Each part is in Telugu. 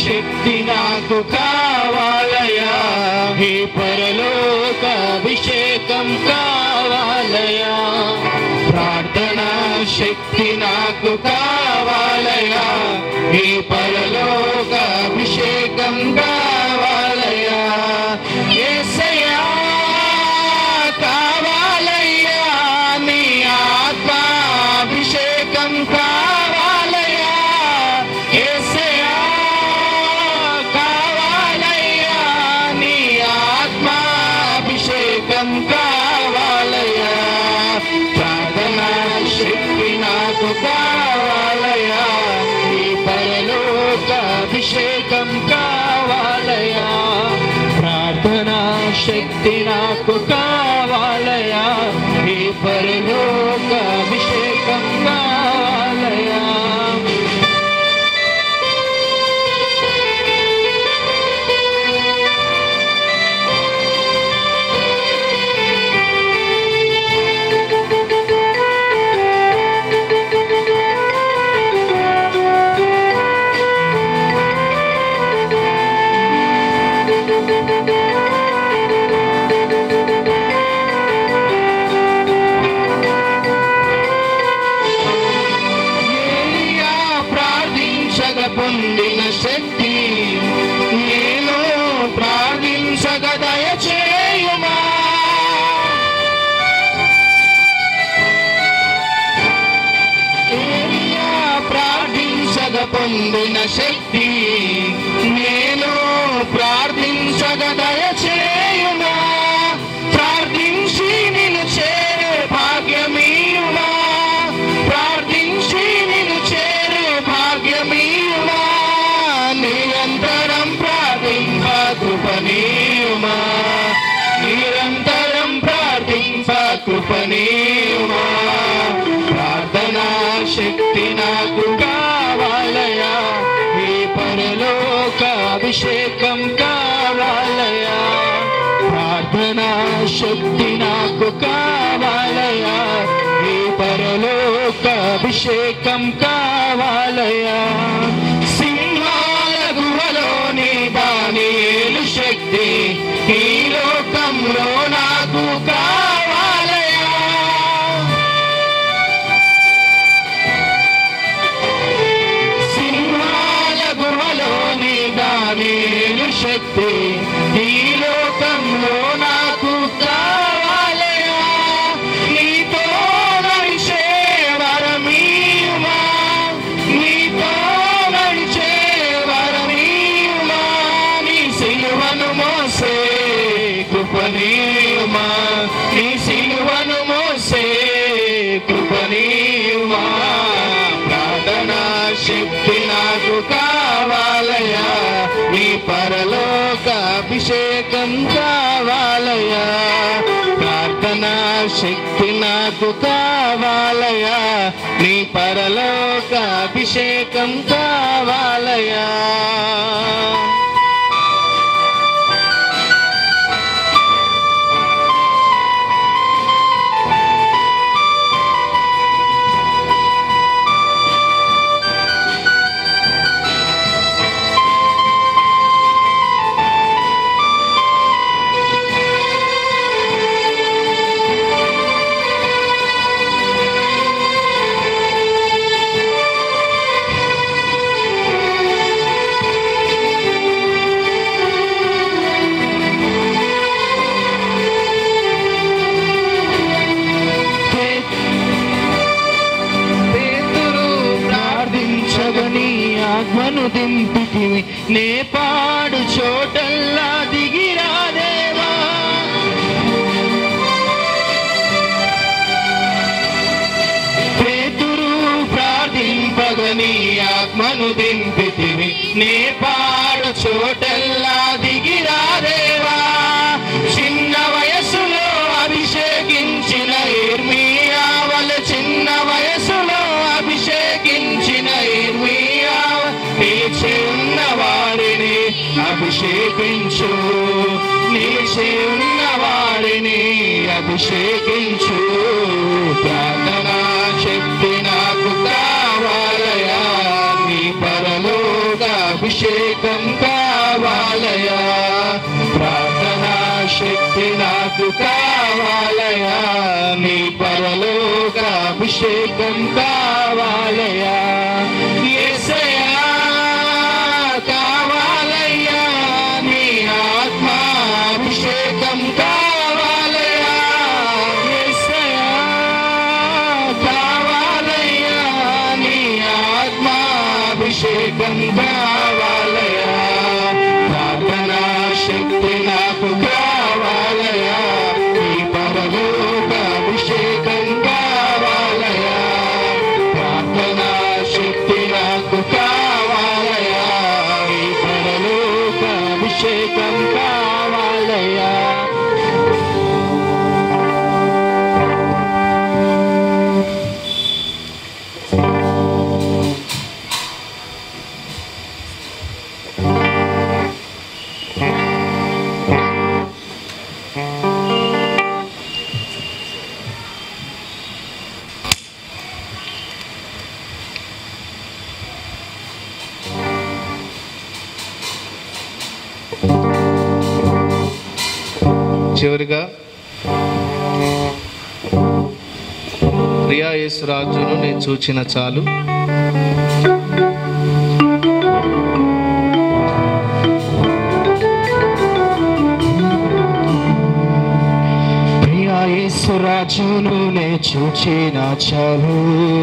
శక్తి నాకు కావాలయా ఈ పరలోక అభిషేకం కావాలయా ప్రార్థనా శక్తి నాకు కావాలయా ఈ పరలోక అభిషేకం కావాలయా యేసయ్యా కావాలయ్యా నీ ఆత్మాభిషేకం కావాలయ్యా యేసయ్యా కావాలయ్యా నీ ఆత్మాభిషేకం కావాలయ్యా ప్రార్థనా శక్తి నాకు కావాలయ్యా నీ పరలోక అభిషేకం కావాలయ్యా ప్రార్థనా శక్తి నాకు కావాలయా ఈ పరలోక అభిషేకం కావాలయా ఏలియా ప్రార్థించగ పొందిన శక్తి నేను ప్రార్థించగ దయచేయుమా ఏలియా ప్రార్థించగ పొందిన శక్తి నేను ప్రార్థించగ దయచేయుమా ప్రార్థించి నిన్ను చేరే భాగ్యమీయుమా ప్రార్థించి నిన్ను చేరే భాగ్యమీయుమా నిరంతరం ప్రార్థింప కృపనీయుమా నిరంతరం ప్రార్థింప కృపనీయుమా ప్రార్థనా శక్తి నాకు కావాలయా ఈ పరలోక అభిషేకం కావాలయా ప్రార్థనా శక్తి నాకు కావాలయా ఈ పరలోక అభిషేకం కావాలయా సింహాల గుహలోని దానియేలు శక్తి ఈ లోకంలో నాకు కావాలయా సింహాల గుహలోని దానియేలు శక్తి ఈ లోకంలో నాకు కావాలయా నీతో నడిచే వరమీయుమా నీతో నడిచే వరమీయుమా నీ సిలువను మోసే కృపనీయుమా నీ సిలువను మోసే కృపనీయుమా ప్రార్థనా శక్తి నాకు కావాలయా నీ పరలోక అభిషేకం కావాలయా ప్రార్థనా శక్తి నాకు కావాలయా నీ పరలోక అభిషేకం కావాలయా పేతురు ప్రార్థించగని ఆత్మను దింపితివి నే పాడు చోటల్లా దిగిరాదేవా పేతురు ప్రార్థింపగని ఆత్మను దింపితివి నే పాడు చోటల్లా దిగిరాదేవా చిన్న వయసులో అభిషేకించిన ఇర్మియావల చిన్న వయసులో అభిషేకించిన ఇర్మియావ నిలిచి ఉన్న వారిని అభిషేకించు నిలిచి ఉన్న వారిని అభిషేకించు ప్రార్థనా శక్తి నాకు కావాలయా నీ పరలోక అభిషేకం నీ పరలోక అభిషేకం కావాలయ్యా యేసయ్యా కావాలయ్యా నీ ఆత్మాభిషేకం కావాలయ్యా యేసయ్యా కావాలయ్యా నీ ఆత్మాభిషేకం కావాలయ్యా ప్రార్థనా శక్తి నాకు కావాలయ్యా నీ పరలోక అభిషేకం కావాలయ్యా ప్రార్థనా శక్తి నాకు కావాలయ్యా నీ పరలోక అభిషేకం కావాలయ్యా చివరిగా ప్రియా యేసు రాజును నేను చూచిన చాలు ప్రియా యేసు రాజును నే చూచిన చాలు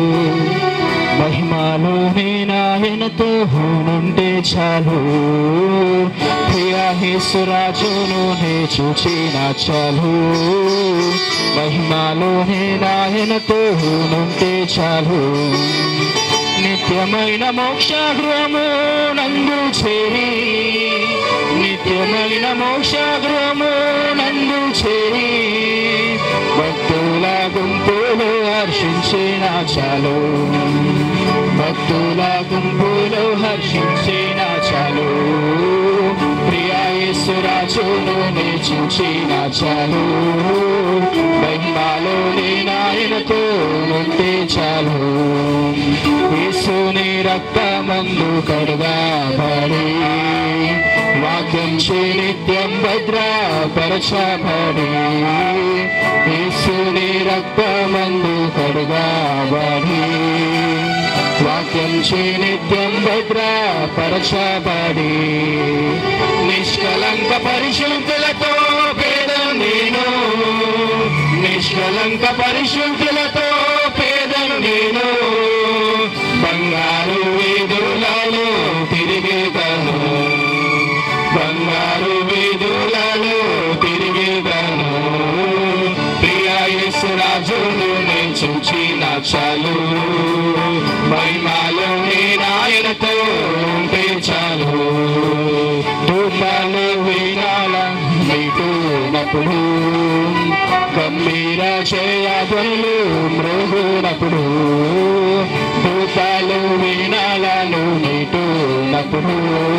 మహిమాలో నేనాయనతో నుండే చాలు ప్రియా యేసు రాజును నే చూచిన చాలు మహిమాలో నేనాయనతో నుండే చాలు నిత్యమైన మోక్షగృహము నందు చేరి నిత్యమైన మోక్షగృహము నందు చేరి భక్తుల గుంపులు హర్షించిన చాలు భక్తుల గుంపులు హర్షించిన చాలు ప్రియా యేసురాజును నే చూచిన చాలు మహిమాలో నాయనతో ఉంటే చాలు యేసుని రక్తమందు కడుగాబడి వాక్యం చే నిత్యం భద్రపరచబడి యేసుని రక్తమందు కడుగాబడి వాక్యం చే నిత్యం భద్రపరచబడి నిష్కలంక పరిశుద్ధులతో పేద నేను నిష్కలంక పరిశుద్ధులతో పేద నేను బంగారు వేదులలో తిరిగేదను బంగారు వేదులలో తిరిగేదను ప్రియాయసు రాజును నేను చూచిన చాలు మహిమాలో నేనాయనతో ఉంటే చాలు ధూపాలు వినాల మీటునప్పుడు గంభీర చేయధ్వనులు మృగునప్పుడు ధూపాలు వినాలను మీటునప్పుడు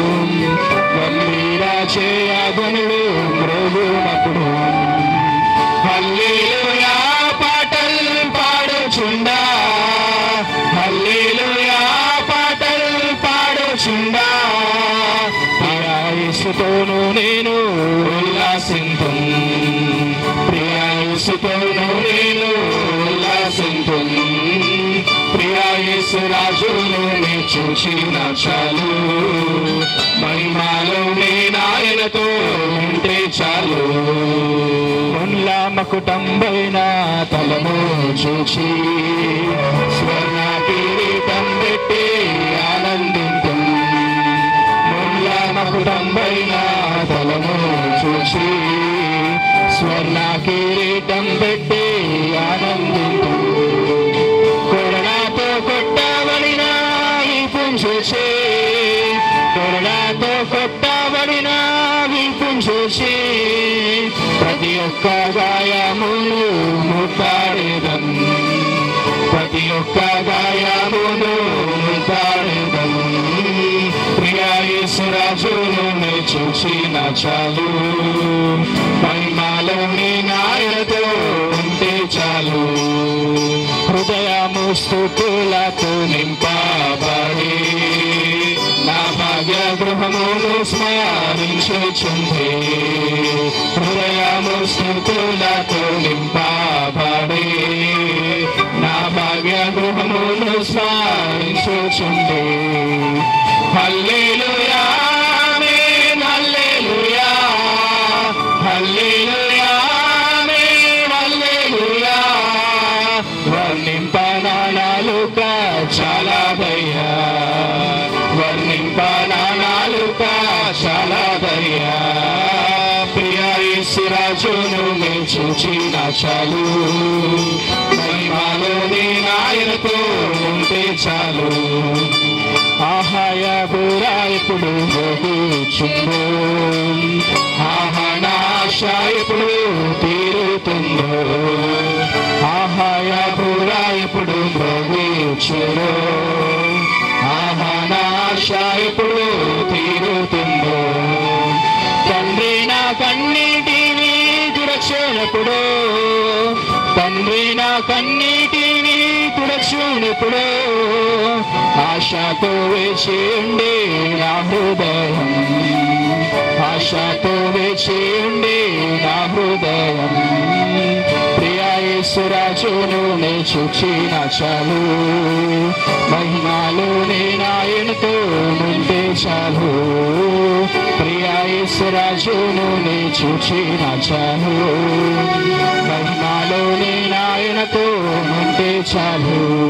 గంభీర చేయధ్వనులు మృగునప్పుడు హల్లెలూయా పాటలు పాడుచుండా హల్లెలూయా పాటలు పాడుచుండా ప్రియాయుసుతోను నేను ఉల్లాసింతు ప్రియాయుసుతోను నేను ఉల్లాసింతు ప్రియాయేసు రాజును నే చూసిన చాలు మహిమాలో నేనాయనతో ఉంటే చాలు మున్ల మకుటంబైన తలము చూచి స్వర్ణ కిరీటం పెట్టి ఆనందింతు మున్ల మకుటంబైన తలము చూచి స్వర్ణ కిరీటం పెట్టి ఆనందింతు కొరడాతో కొట్టబడిన ఈ పుంజూసి కొరడాతో కొట్టబడిన ఈ పుంజూసి ప్రతి ఒక్క గాయమును ముట్టాడేదం ప్రతి ఒక్క గాయమును ముట్టాడేదం ప్రియాయేసురాజును నే చూసిన చాలు మహిమాలో నీ నాయనతో ఉంటే చాలు హృదయము స్థుతులతో నింపబడి నా భాగ్య గృహమును స్మరించుచుంది హృదయము స్థుతులతో నింపబడి నా భాగ్య గృహమును స్మరించుచుంది హల్లెలూయా ఆమేన్, హల్లెలూయా హల్లెలూయా ఆమేన్, హల్లెలూయా వర్ణింపనాలుక చాలా భయ్యా వర్ణింపనాలుక చాలా భయ్యా ప్రియ ఈశ్వరాజును మేము చూచిన చాలు మహిమాలో నాయనతో ఉంటే చాలు ఆహాయ బురా ఇప్పుడు మోగుచుందో ఆహా నాశ ఇప్పుడు తీరుతుందో ఆహాయ బురా ఇప్పుడు మోగుచుందో ఆహా నాశ ఇప్పుడు తీరుతుందో తండ్రి నా కన్నీటిని తుడక్షణప్పుడు తండ్రి నా కన్నీటిని తుడక్షణప్పుడు ఆశతో వేచి ఉండే నా హృదయం ఆశతో వేచి ఉండే నా హృదయం ప్రియాయేశ్వరాజును నే చూచిన చాలు మహిమాలో నాయనతో ఉంటే చాలు ప్రియాయేశ్వరాజును నే చూచిన చాలు మహిమాలో నాయనతో ఉంటే చాలు